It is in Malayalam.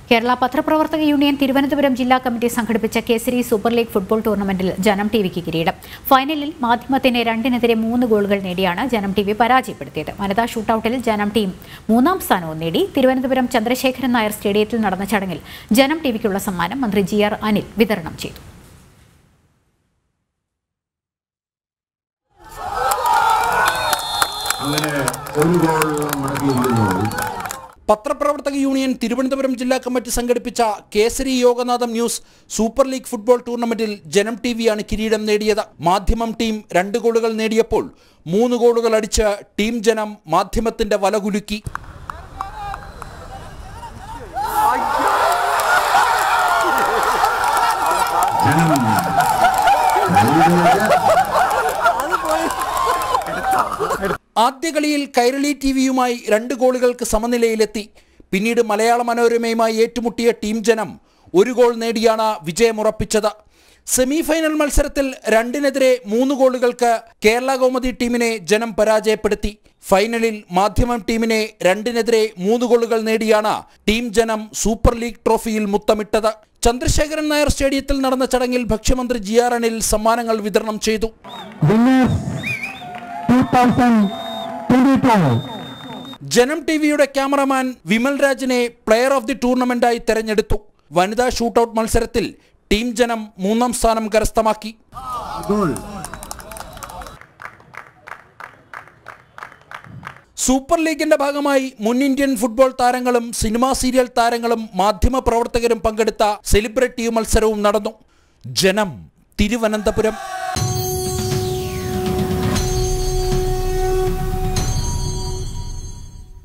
കേരള പത്രപ്രവർത്തക യൂണിയൻ തിരുവനന്തപുരം ജില്ലാ കമ്മിറ്റി സംഘടിപ്പിച്ച കേസരി സൂപ്പർ ലീഗ് ഫുട്ബോൾ ടൂർണമെന്റിൽ ജനം ടി വിക്ക് കിരീടം ഫൈനലിൽ മാധ്യമത്തിന് രണ്ടിനെതിരെ മൂന്ന് ഗോളുകൾ നേടിയാണ് ജനം ടി വി പരാജയപ്പെടുത്തിയത് വനിതാ ഷൂട്ടൌട്ടിൽ ജനം ടീം മൂന്നാം സ്ഥാനവും നേടി തിരുവനന്തപുരം ചന്ദ്രശേഖരൻ നായർ സ്റ്റേഡിയത്തിൽ നടന്ന ചടങ്ങിൽ ജനം ടി വിക്കുള്ള സമ്മാനം മന്ത്രി ജി ആർ അനിൽ വിതരണം ചെയ്തു അങ്ങനെ ഒരു ഗോൾ മടക്കിയിരിക്കുന്നു പത്രപ്രവർത്തക യൂണിയൻ തിരുവനന്തപുരം ജില്ലാ കമ്മിറ്റി സംഘടിപ്പിച്ച Kesari Yoganatham news super league football ടൂർണമെന്റിൽ ജനം ടി വിയാണ് കിരീടം നേടിയത് മാധ്യമം ടീം രണ്ട് ഗോളുകൾ നേടിയപ്പോൾ മൂന്ന് ഗോളുകൾ അടിച്ച് ടീം ജനം മാധ്യമത്തിന്റെ വലകുലുക്കി ജനം നൽകുന്നത് ആദ്യ കളിയിൽ കൈരളി ടി വിയുമായി രണ്ട് ഗോളുകൾക്ക് സമനിലയിലെത്തി പിന്നീട് മലയാള മനോരമയുമായി ഏറ്റുമുട്ടിയ ടീം ജനം ഒരു ഗോൾ നേടിയാണ് വിജയമുറപ്പിച്ചത് സെമി ഫൈനൽ മത്സരത്തിൽ രണ്ടിനെതിരെ മൂന്ന് ഗോളുകൾക്ക് കേരള കൗമുദി ടീമിനെ ജനം പരാജയപ്പെടുത്തി ഫൈനലിൽ മാധ്യമം ടീമിനെ രണ്ടിനെതിരെ മൂന്ന് ഗോളുകൾ നേടിയാണ് ടീം ജനം സൂപ്പർ ലീഗ് ട്രോഫിയിൽ മുത്തമിട്ടത് ചന്ദ്രശേഖരൻ നായർ സ്റ്റേഡിയത്തിൽ നടന്ന ചടങ്ങിൽ ഭക്ഷ്യമന്ത്രി ജി ആർ അനിൽ സമ്മാനങ്ങൾ വിതരണം ചെയ്തു ജനം ടി വിയുടെ ക്യാമറമാൻ വിമൽ രാജിനെ പ്ലെയർ ഓഫ് ദി ടൂർണമെന്റായി തെരഞ്ഞെടുത്തു വനിതാ ഷൂട്ടൌട്ട് മത്സരത്തിൽ ടീം ജനം മൂന്നാം സ്ഥാനം കരസ്ഥമാക്കി ഗോൾ സൂപ്പർ ലീഗിന്റെ ഭാഗമായി മുൻ ഇന്ത്യൻ ഫുട്ബോൾ താരങ്ങളും സിനിമാ സീരിയൽ താരങ്ങളും മാധ്യമ പ്രവർത്തകരും പങ്കെടുത്ത സെലിബ്രിറ്റി മത്സരവും നടന്നു ജനം തിരുവനന്തപുരം